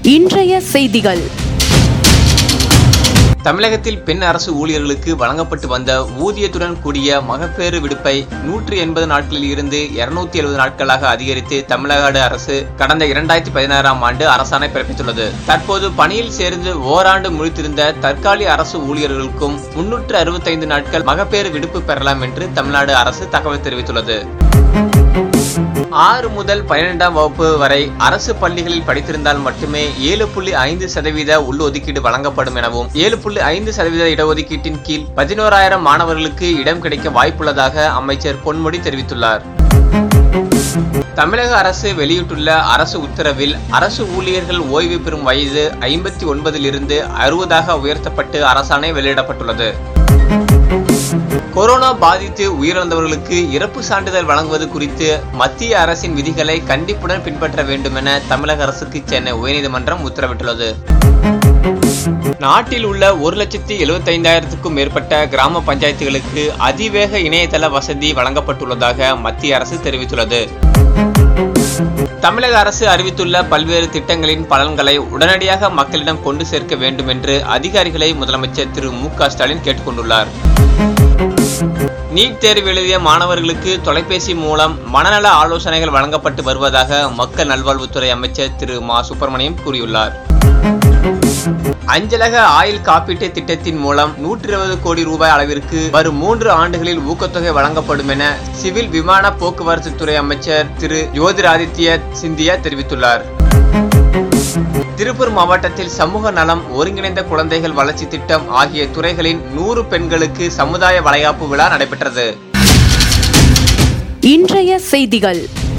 இன்றைய செய்திகள் தமிழகத்தில் பெண் அரசு ஊழியர்களுக்கு வழங்கப்பட்டு வந்த ஊதியத்துடன் கூடிய மகப்பேறு விடுப்பை நூற்றி எண்பது நாட்களில் இருந்து இருநூத்தி எழுபது நாட்களாக அதிகரித்து தமிழ்நாடு அரசு கடந்த இரண்டாயிரத்தி பதினாறாம் ஆண்டு அரசாணை பிறப்பித்துள்ளது தற்போது பணியில் சேர்ந்து ஓராண்டு முடித்திருந்த தற்காலிக அரசு ஊழியர்களுக்கும் முன்னூற்று அறுபத்தைந்து நாட்கள் மகப்பேறு விடுப்பு பெறலாம் என்று தமிழ்நாடு அரசு தகவல் தெரிவித்துள்ளது ஆறு முதல் பன்னிரெண்டாம் வகுப்பு வரை அரசு பள்ளிகளில் படித்திருந்தால் மட்டுமே ஏழு புள்ளி ஐந்து சதவீத உள்ஒதுக்கீடு வழங்கப்படும் எனவும் ஏழு புள்ளி ஐந்து சதவீத இடஒதுக்கீட்டின் கீழ் பதினோராயிரம் மாணவர்களுக்கு இடம் கிடைக்க வாய்ப்புள்ளதாக அமைச்சர் பொன்முடி தெரிவித்துள்ளார் தமிழக அரசு வெளியிட்டுள்ள அரசு உத்தரவில் அரசு ஊழியர்கள் ஓய்வு பெறும் வயது ஐம்பத்தி ஒன்பதில் இருந்து அறுபதாக உயர்த்தப்பட்டு அரசாணை வெளியிடப்பட்டுள்ளது கொரோனா பாதித்து உயிரிழந்தவர்களுக்கு இறப்பு சான்றிதழ் வழங்குவது குறித்து மத்திய அரசின் விதிகளை கண்டிப்புடன் பின்பற்ற வேண்டும் என தமிழக அரசுக்கு சென்னை உயர்நீதிமன்றம் உத்தரவிட்டுள்ளது நாட்டில் உள்ள ஒரு லட்சத்தி எழுபத்தைந்தாயிரத்துக்கும் மேற்பட்ட கிராம பஞ்சாயத்துகளுக்கு அதிவேக இணையதள வசதி வழங்கப்பட்டுள்ளதாக மத்திய அரசு தெரிவித்துள்ளது தமிழக அரசு அறிவித்துள்ள பல்வேறு திட்டங்களின் பலன்களை உடனடியாக மக்களிடம் கொண்டு சேர்க்க வேண்டும் என்று அதிகாரிகளை முதலமைச்சர் திரு மு க ஸ்டாலின் கேட்டுக்கொண்டுள்ளார் நீட் தேர்வு எழுதிய மாணவர்களுக்கு தொலைபேசி மூலம் மனநல ஆலோசனைகள் வழங்கப்பட்டு வருவதாக மக்கள் நல்வாழ்வுத்துறை அமைச்சர் திரு மா சுப்பிரமணியம் கூறியுள்ளார் அஞ்சலக ஆயுள் காப்பீட்டு திட்டத்தின் மூலம் நூற்றி இருபது கோடி ரூபாய் அளவிற்கு வரும் மூன்று ஆண்டுகளில் ஊக்கத்தொகை வழங்கப்படும் என சிவில் விமான போக்குவரத்து துறை அமைச்சர் திரு ஜோதிராதித்ய சிந்தியா தெரிவித்துள்ளார் திருப்பூர் மாவட்டத்தில் சமூக நலம் ஒருங்கிணைந்த குழந்தைகள் வளர்ச்சி திட்டம் ஆகிய துறைகளின் நூறு பெண்களுக்கு சமுதாய வளைகாப்பு விழா நடைபெற்றது இன்றைய செய்திகள்